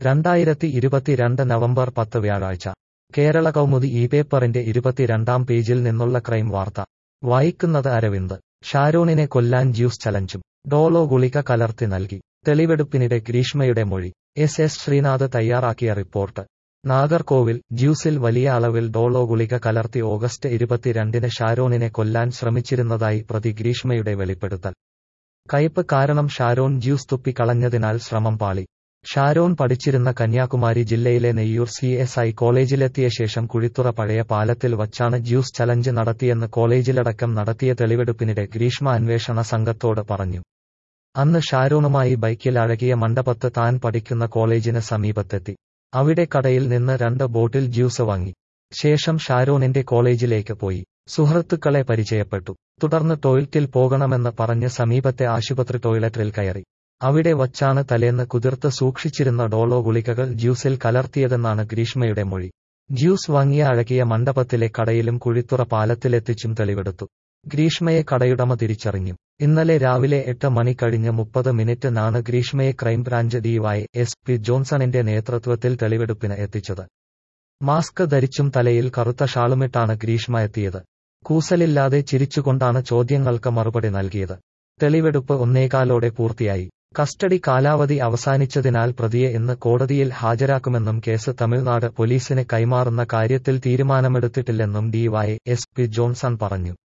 രണ്ടായിരത്തി ഇരുപത്തിരണ്ട് നവംബർ പത്ത് വ്യാഴാഴ്ച കേരള കൗമുദി ഈ പേപ്പറിന്റെ ഇരുപത്തിരണ്ടാം പേജിൽ നിന്നുള്ള ക്രൈം വാർത്ത വായിക്കുന്നത് അരവിന്ദ് ഷാരോണിനെ കൊല്ലാൻ ജ്യൂസ് ചലഞ്ചും ഡോളോ ഗുളിക കലർത്തി നൽകി തെളിവെടുപ്പിനിടെ ഗ്രീഷ്മയുടെ മൊഴി എസ് എസ് ശ്രീനാഥ് തയ്യാറാക്കിയ റിപ്പോർട്ട് നാഗർകോവിൽ ജ്യൂസിൽ വലിയ അളവിൽ ഡോളോ ഗുളിക കലർത്തി ഓഗസ്റ്റ് ഇരുപത്തിരണ്ടിന് ഷാരോണിനെ കൊല്ലാൻ ശ്രമിച്ചിരുന്നതായി പ്രതി ഗ്രീഷ്മയുടെ വെളിപ്പെടുത്തൽ കയ്പ് കാരണം ഷാരോൺ ജ്യൂസ് തുപ്പിക്കളഞ്ഞതിനാൽ ശ്രമം പാളി ഷാരോൺ പഠിച്ചിരുന്ന കന്യാകുമാരി ജില്ലയിലെ നെയ്യൂർ സി എസ് ഐ കോളേജിലെത്തിയ ശേഷം കുഴിത്തുറ പഴയ പാലത്തിൽ വച്ചാണ് ജ്യൂസ് ചലഞ്ച് നടത്തിയെന്ന് കോളേജിലടക്കം നടത്തിയ തെളിവെടുപ്പിനിടെ ഗ്രീഷ്മ അന്വേഷണ സംഘത്തോട് പറഞ്ഞു അന്ന് ഷാരോണുമായി ബൈക്കിൽ അഴകിയ മണ്ഡപത്ത് താൻ പഠിക്കുന്ന കോളേജിന് സമീപത്തെത്തി അവിടെ കടയിൽ നിന്ന് രണ്ട് ബോട്ടിൽ ജ്യൂസ് വാങ്ങി ശേഷം ഷാരോണിന്റെ കോളേജിലേക്ക് പോയി സുഹൃത്തുക്കളെ പരിചയപ്പെട്ടു തുടർന്ന് ടോയ്ലറ്റിൽ പോകണമെന്ന് പറഞ്ഞ് സമീപത്തെ ആശുപത്രി ടോയ്ലറ്റിൽ കയറി അവിടെ വച്ചാണ് തലേന്ന് കുതിർത്ത് സൂക്ഷിച്ചിരുന്ന ഡോളോ ഗുളികകൾ ജ്യൂസിൽ കലർത്തിയതെന്നാണ് ഗ്രീഷ്മയുടെ മൊഴി ജ്യൂസ് വാങ്ങിയ അഴകിയ മണ്ഡപത്തിലെ കടയിലും കുഴിത്തുറ പാലത്തിലെത്തിച്ചും തെളിവെടുത്തു ഗ്രീഷ്മയെ കടയുടമ തിരിച്ചറിഞ്ഞു ഇന്നലെ രാവിലെ എട്ട് മണി കഴിഞ്ഞ് മുപ്പത് മിനിറ്റിനാണ് ഗ്രീഷ്മയെ ക്രൈംബ്രാഞ്ച് ഡിവൈ എസ് പി ജോൺസണിന്റെ നേതൃത്വത്തിൽ തെളിവെടുപ്പിന് എത്തിച്ചത് മാസ്ക് ധരിച്ചും തലയിൽ കറുത്ത ഷാളുമിട്ടാണ് ഗ്രീഷ്മ എത്തിയത് കൂസലില്ലാതെ ചിരിച്ചുകൊണ്ടാണ് ചോദ്യങ്ങൾക്ക് മറുപടി നൽകിയത് തെളിവെടുപ്പ് ഒന്നേകാലോടെ പൂർത്തിയായി കസ്റ്റഡി കാലാവധി അവസാനിച്ചതിനാൽ പ്രതിയെ ഇന്ന് കോടതിയിൽ ഹാജരാക്കുമെന്നും കേസ് തമിഴ്നാട് പോലീസിന് കൈമാറുന്ന കാര്യത്തിൽ തീരുമാനമെടുത്തിട്ടില്ലെന്നും ഡിവൈ എസ് പി ജോൺസൺ പറഞ്ഞു